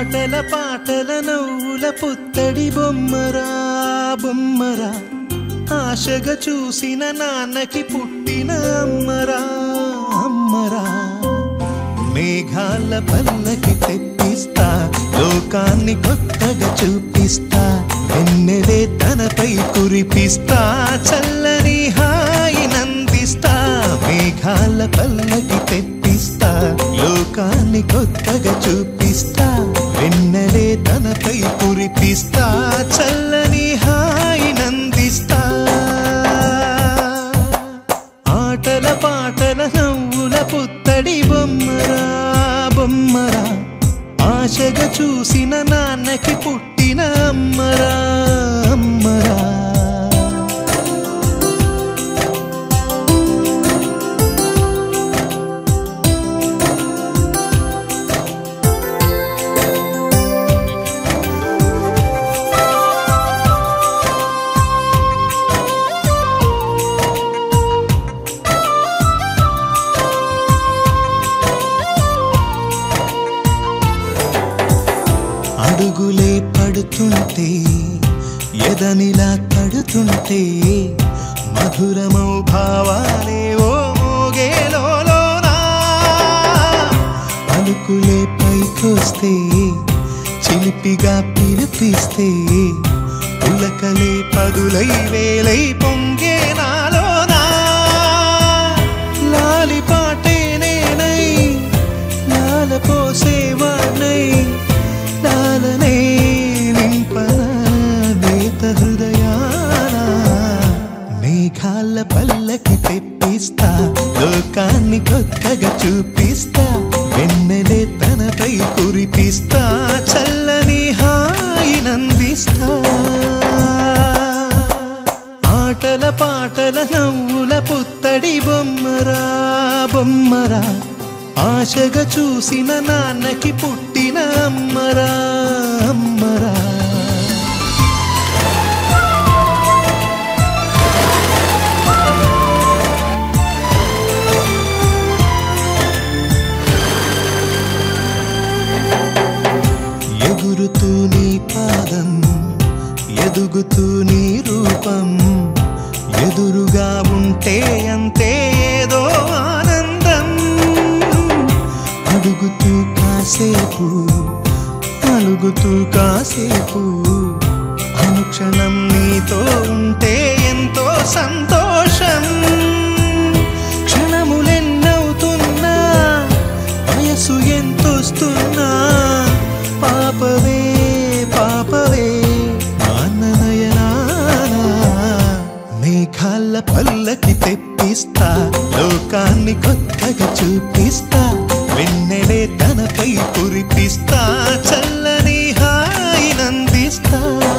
ఆటల పాటల నవ్వుల పుత్తడి బొమ్మరా బొమ్మరా ఆశగా చూసిన నాన్నకి పుట్టిన అమ్మరా అమ్మరా మేఘాల పల్లకి తెప్పిస్తా లోకాన్ని కొత్తగా చూపిస్తా వెన్నెలే తనపై కురిపిస్తా చల్లని హాయి నందిస్తా మేఘాల పల్లకి తెప్పిస్తా లోకాన్ని కొత్తగా చూపిస్తా వెన్నెలే తనపై కురిపిస్తా చల్లని హాయి నందిస్తా ఆటల పాటల నవ్వుల పుత్తడి బొమ్మరా బొమ్మరా ఆశగా చూసిన నాన్నకి పుట్టిన అమ్మరా అమ్మరా అడుగులే పడుతుంటే ఎదనిలా తడుతుంటే మధురమౌ భావాలే ఓ మోగేలోనా పలుకులే పైకొస్తే చిలిపిగా పిలిపిస్తే పులకలే పదులై వేలై పొంగే నాలోనా లాలి పాటే నేనై లాల పోసేవాణ్ణై లాలనే నింపన నేత హృదయాన మేఘాల పల్లకి తెప్పిస్తా లోకాన్ని కొత్తగా చూపిస్తా వెన్నెలే తనపై కురిపిస్తా చల్లని హాయి నందిస్తా ఆటల పాటల నవ్వుల పుత్తడి బొమ్మరా బొమ్మరా ఆశగా చూసిన నాన్నకి పుట్టిన అమ్మరా అమ్మరా ఎగురుతూ నీ పాదం ఎదుగుతూ నీ రూపం ఎదురుగా ఉంటే అంతే ఏదో ఆనందం అడుగుతూ కాసేపు అలుగుతూ కాసేపు అనుక్షణం నీతో ఉంటే ఎంతో సంతోషం క్షణములెన్నవుతున్నా వయసు ఎంతొస్తున్నా పాపవే పాపవే మాననయనానా మేఘాల పల్లకి తెప్పిస్తా లోకాన్ని కొత్తగా చూపిస్తా వెన్నెలే తనపై కురిపిస్తా చల్లని హాయి నందిస్తా